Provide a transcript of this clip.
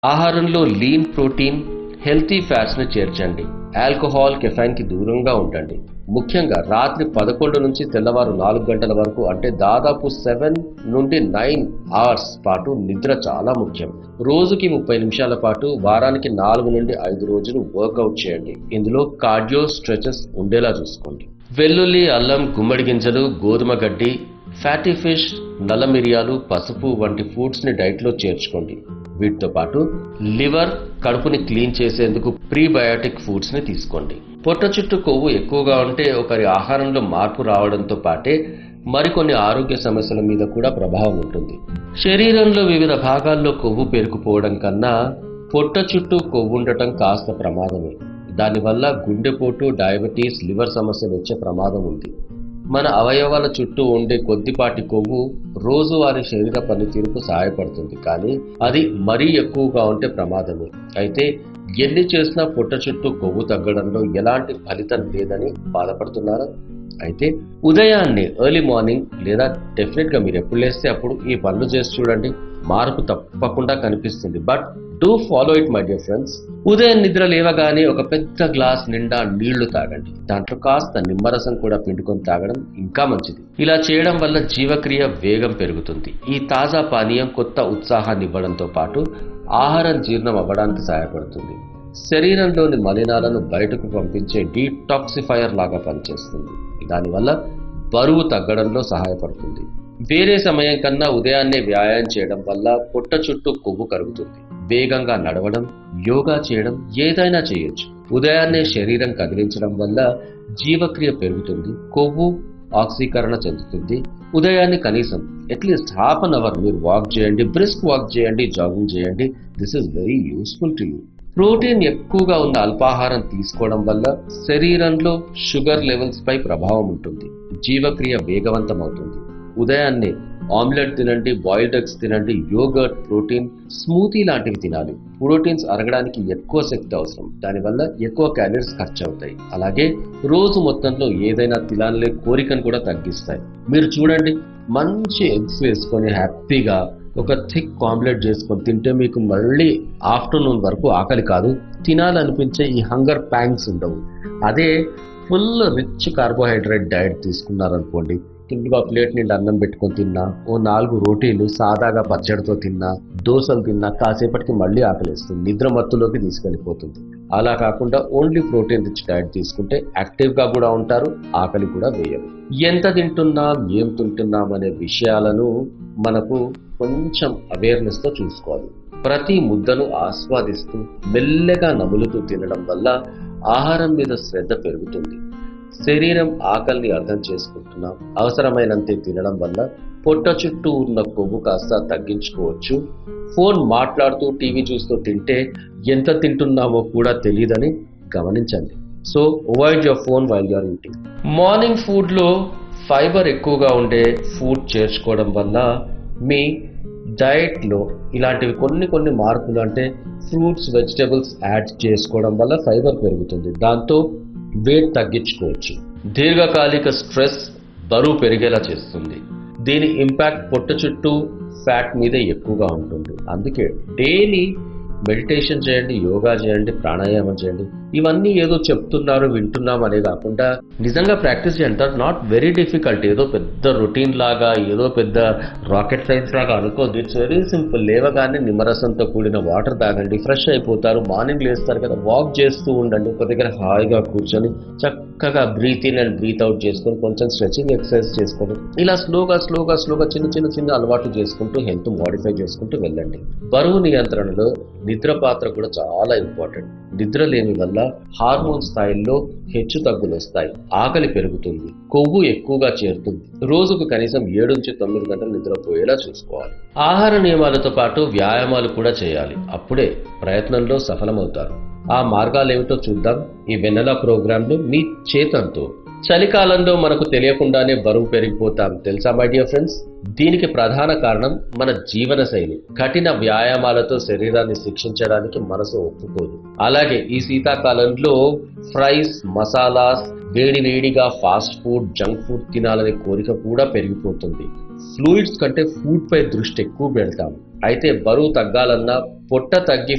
ఆహారంలో lean protein healthy fats ని చేర్చండి ఆల్కహాల్ కెఫైన్ కి దూరంగా ఉండండి ముఖ్యంగా రాత్రి పదకొండు నుంచి తెల్లవారు నాలుగు గంటల వరకు అంటే దాదాపు సెవెన్ నుండి నైన్ అవర్స్ పాటు నిద్ర చాలా ముఖ్యం రోజుకి ముప్పై నిమిషాల పాటు వారానికి నాలుగు నుండి ఐదు రోజులు వర్కౌట్ చేయండి ఇందులో కార్డియో స్ట్రెచెస్ ఉండేలా చూసుకోండి వెల్లుల్లి అల్లం గుమ్మడి గింజలు గోధుమ గడ్డి ఫ్యాటీ ఫిష్ నల్ల మిరియాలు పసుపు వంటి ఫుడ్స్ ని డైట్ లో చేర్చుకోండి వీటితో పాటు లివర్ కడుపుని క్లీన్ చేసేందుకు ప్రీబయాటిక్ ఫుడ్స్ ని తీసుకోండి పొట్ట చుట్టూ కొవ్వు ఎక్కువగా ఉంటే ఒకరి ఆహారంలో మార్పు రావడంతో పాటే మరికొన్ని ఆరోగ్య సమస్యల మీద కూడా ప్రభావం ఉంటుంది శరీరంలో వివిధ భాగాల్లో కొవ్వు పేరుకుపోవడం కన్నా పొట్ట చుట్టూ కొవ్వు ఉండటం కాస్త ప్రమాదమే దానివల్ల గుండెపోటు డయాబెటీస్ లివర్ సమస్యలు వచ్చే ప్రమాదం ఉంది మన అవయవాల చుట్టూ ఉండే కొద్దిపాటి కొవ్వు రోజువారీ శరీర పనితీరుకు సహాయపడుతుంది కానీ అది మరీ ఎక్కువగా ఉంటే ప్రమాదమే అయితే ఎన్ని చేసినా పొట్ట చుట్టూ కొవ్వు తగ్గడంలో ఎలాంటి ఫలితం లేదని బాధపడుతున్నారా అయితే ఉదయాన్నే ఎర్లీ మార్నింగ్ లేదా డెఫినెట్ గా మీరు ఎప్పుడు లేస్తే అప్పుడు ఈ పనులు చేసి చూడండి మార్పు తప్పకుండా కనిపిస్తుంది but do follow it my dear friends ఉదయం నిద్ర లేవగానే ఒక పెద్ద గ్లాస్ నిండా నీళ్లు తాగండి దాంట్లో కాస్త నిమ్మరసం కూడా పిండుకొని తాగడం ఇంకా మంచిది ఇలా చేయడం వల్ల జీవక్రియ వేగం పెరుగుతుంది ఈ తాజా పానీయం కొత్త ఉత్సాహాన్ని ఇవ్వడంతో పాటు ఆహారం జీర్ణం అవ్వడానికి సహాయపడుతుంది శరీరంలోని మలినాలను బయటకు పంపించే డీటాక్సిఫైయర్ లాగా పనిచేస్తుంది దానివల్ల బరువు తగ్గడంలో సహాయపడుతుంది వేరే సమయం కన్నా ఉదయాన్నే వ్యాయామం చేయడం వల్ల పొట్ట చుట్టూ కొవ్వు కరుగుతుంది వేగంగా నడవడం యోగా చేయడం ఏదైనా చేయొచ్చు ఉదయాన్నే శరీరం కదిలించడం వల్ల జీవక్రియ పెరుగుతుంది కొవ్వు ఆక్సీకరణ చెందుతుంది ఉదయాన్నే కనీసం అట్లీస్ట్ హాఫ్ అన్ అవర్ మీరు వాక్ చేయండి బ్రిస్క్ వాక్ చేయండి జాగింగ్ చేయండి this is very useful to you protein ఎక్కువగా ఉన్న అల్పాహారం తీసుకోవడం వల్ల శరీరంలో షుగర్ లెవెల్స్ పై ప్రభావం ఉంటుంది జీవక్రియ వేగవంతం అవుతుంది ఉదయాన్నే ఆమ్లెట్ తినండి బాయిల్డ్ ఎగ్స్ తినండి యోగర్ట్ ప్రోటీన్ స్మూతీ లాంటివి తినాలి ప్రోటీన్స్ అరగడానికి ఎక్కువ శక్తి అవసరం దానివల్ల ఎక్కువ క్యాలరీస్ ఖర్చు అవుతాయి అలాగే రోజు మొత్తంలో ఏదైనా తినాలనే కోరికను కూడా తగ్గిస్తాయి మీరు చూడండి మంచి ఎగ్స్ వేసుకొని హ్యాపీగా ఒక థిక్ ఆమ్లెట్ చేసుకొని తింటే మీకు మళ్ళీ ఆఫ్టర్నూన్ వరకు ఆకలి కాదు తినాలనిపించే ఈ హంగర్ ప్యాంగ్స్ ఉండవు అదే ఫుల్ రిచ్ కార్బోహైడ్రేట్ డైట్ తీసుకున్నారనుకోండి ఫుల్గా ప్లేట్ నిండా అన్నం పెట్టుకొని తిన్నా ఓ నాలుగు రోటీలు సాదాగా పచ్చడితో తిన్నా దోశలు తిన్నా కాసేపటికి మళ్ళీ ఆకలిస్తుంది నిద్ర మత్తులోకి తీసుకెళ్ళిపోతుంది అలా కాకుండా ఓన్లీ ప్రోటీన్ రిచ్ డైట్ తీసుకుంటే యాక్టివ్గా కూడా ఉంటారు ఆకలి కూడా వేయరు ఎంత తింటున్నాం ఏం తింటున్నాం అనే విషయాలను మనకు కొంచెం అవేర్నెస్తో చూసుకోవాలి ప్రతి ముద్దను ఆస్వాదిస్తూ మెల్లగా నములుతూ తినడం వల్ల ఆహారం మీద శ్రద్ధ పెరుగుతుంది శరీరం ఆకలిని అర్థం చేసుకుంటున్నాం అవసరమైనంతే తినడం వల్ల పొట్ట చుట్టూ ఉన్న కొవ్వు కాస్త తగ్గించుకోవచ్చు ఫోన్ మాట్లాడుతూ టీవీ చూస్తూ తింటే ఎంత తింటున్నామో కూడా తెలియదని గమనించండి so avoid your phone while you're eating morning ఫుడ్లో ఫైబర్ ఎక్కువగా ఉండే ఫుడ్ చేర్చుకోవడం వల్ల మీ డైట్లో ఇలాంటివి కొన్ని కొన్ని మార్పులు అంటే ఫ్రూట్స్ వెజిటబుల్స్ యాడ్ చేసుకోవడం వల్ల ఫైబర్ పెరుగుతుంది దాంతో వెయిట్ తగ్గించుకోవచ్చు దీర్ఘకాలిక స్ట్రెస్ బరువు పెరిగేలా చేస్తుంది దీని ఇంపాక్ట్ పొట్ట చుట్టూ ఫ్యాట్ మీద ఎక్కువగా ఉంటుంది అందుకే డైలీ మెడిటేషన్ చేయండి యోగా చేయండి ప్రాణాయామం చేయండి ఇవన్నీ ఏదో చెప్తున్నారు వింటున్నాం అనే కాకుండా నిజంగా ప్రాక్టీస్ చేయండి నాట్ వెరీ డిఫికల్ట్ ఏదో పెద్ద రొటీన్ లాగా ఏదో పెద్ద రాకెట్ సైన్స్ లాగా అనుకోద్దు ఇట్స్ వెరీ సింపుల్ లేవగానే నిమ్మరసంతో కూడిన వాటర్ తాగండి ఫ్రెష్ అయిపోతారు మార్నింగ్ లేస్తారు కదా వాక్ చేస్తూ ఉండండి ఒక దగ్గర హాయిగా కూర్చొని చక్కగా breathe in and breathe out చేసుకొని కొంచెం స్ట్రెచింగ్ ఎక్సర్సైజ్ చేసుకోండి ఇలా స్లోగా స్లోగా స్లోగా చిన్న చిన్న చిన్న అలవాట్లు చేసుకుంటూ హెల్త్ మోడిఫై చేసుకుంటూ వెళ్ళండి బరువు నియంత్రణలో నిద్ర పాత్ర కూడా చాలా ఇంపార్టెంట్ నిద్ర లేని వల్ల హార్మోన్ స్థాయిల్లో హెచ్చు తగ్గులు వస్తాయి ఆకలి పెరుగుతుంది కొవ్వు ఎక్కువగా చేరుతుంది రోజుకు కనీసం ఏడు నుంచి తొమ్మిది గంటలు నిద్రపోయేలా చూసుకోవాలి ఆహార నియమాలతో పాటు వ్యాయామాలు కూడా చేయాలి అప్పుడే ప్రయత్నంలో సఫలమవుతారు ఆ మార్గాలు ఏమిటో చూద్దాం ఈ వెన్నెల ప్రోగ్రాంలో మీ చేతంతో చలికాలంలో మనకు తెలియకుండానే బరువు పెరిగిపోతాం తెలుసా మై డియర్ ఫ్రెండ్స్ దీనికి ప్రధాన కారణం మన జీవన శైలి కఠిన వ్యాయామాలతో శరీరాన్ని శిక్షించడానికి మనసు ఒప్పుకోదు అలాగే ఈ శీతాకాలంలో ఫ్రైస్ మసాలాస్ వేడి వేడిగా ఫాస్ట్ ఫుడ్ జంక్ ఫుడ్ తినాలనే కోరిక కూడా పెరిగిపోతుంది ఫ్లూయిడ్స్ కంటే ఫుడ్ పై దృష్టి ఎక్కువ పెడతాం అయితే బరువు తగ్గాలన్నా పొట్ట తగ్గి